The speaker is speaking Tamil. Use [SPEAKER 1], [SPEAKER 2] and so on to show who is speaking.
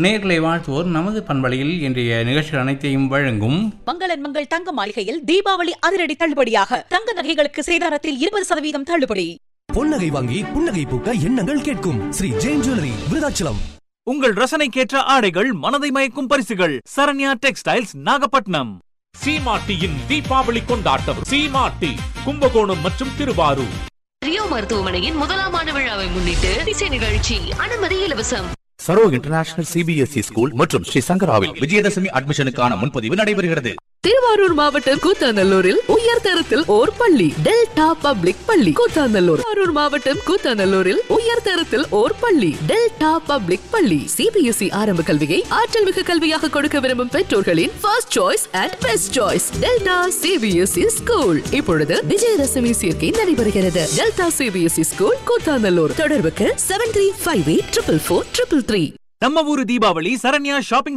[SPEAKER 1] நேர்களை வாழ்த்துவோர் நமது பண்பலையில் இன்றைய நிகழ்ச்சிகள் அனைத்தையும் வழங்கும்
[SPEAKER 2] மங்களன் மங்கள் தங்க மாளிகையில் தீபாவளி அதிரடி தள்ளுபடியாக தங்க நகைகளுக்கு சேதாரத்தில் இருபது சதவீதம் தள்ளுபடி
[SPEAKER 3] பொன்னகை வாங்கி புன்னகை பூக்க எண்ணங்கள் கேட்கும் ஸ்ரீ ஜெயின் ஜுவல்லரி விருதாச்சலம்
[SPEAKER 4] உங்கள் ரசனைக்கேற்ற ஆடைகள் மனதை மயக்கும் பரிசுகள் சரண்யா டெக்ஸ்டைல்ஸ் நாகப்பட்டினம்
[SPEAKER 5] சீமாட்டியின் தீபாவளி கொண்டாட்டம் சீமாட்டி கும்பகோணம் மற்றும் திருவாரூர்
[SPEAKER 6] ரியோ மருத்துவமனையின் முதலாம் ஆண்டு விழாவை முன்னிட்டு இசை நிகழ்ச்சி அனுமதி இலவசம்
[SPEAKER 7] சரோ இன்டர்நேஷனல் சிபிஎஸ்இ ஸ்கூல் மற்றும் ஸ்ரீ சங்கராவில் விஜயதசமி அட்மிஷனுக்கான முன்பதிவு நடைபெறுகிறது
[SPEAKER 8] திருவாரூர் மாவட்டம் கூத்தாநல்லூரில் உயர் தரத்தில் ஓர் பள்ளி டெல்டா பப்ளிக் பள்ளி கூத்தாநல்லூர் திருவாரூர் மாவட்டம் கூத்தாநல்லூரில் உயர் தரத்தில் ஓர் பள்ளி டெல்டா பப்ளிக் பள்ளி சிபிஎஸ்இ ஆரம்ப கல்வியை ஆற்றல் மிகு கல்வியாக கொடுக்க விரும்பும் பெற்றோர்களின் first choice and best choice Delta CBSE school இப்பொழுது விஜயதசமி சேர்க்கை நடைபெறுகிறது டெல்டா சிபிஎஸ்இ ஸ்கூல் கூத்தாநல்லூர் தொடர்புக்கு seven three five eight triple four triple three
[SPEAKER 4] நம்ம ஊரு தீபாவளி சரண்யா ஷாப்பிங்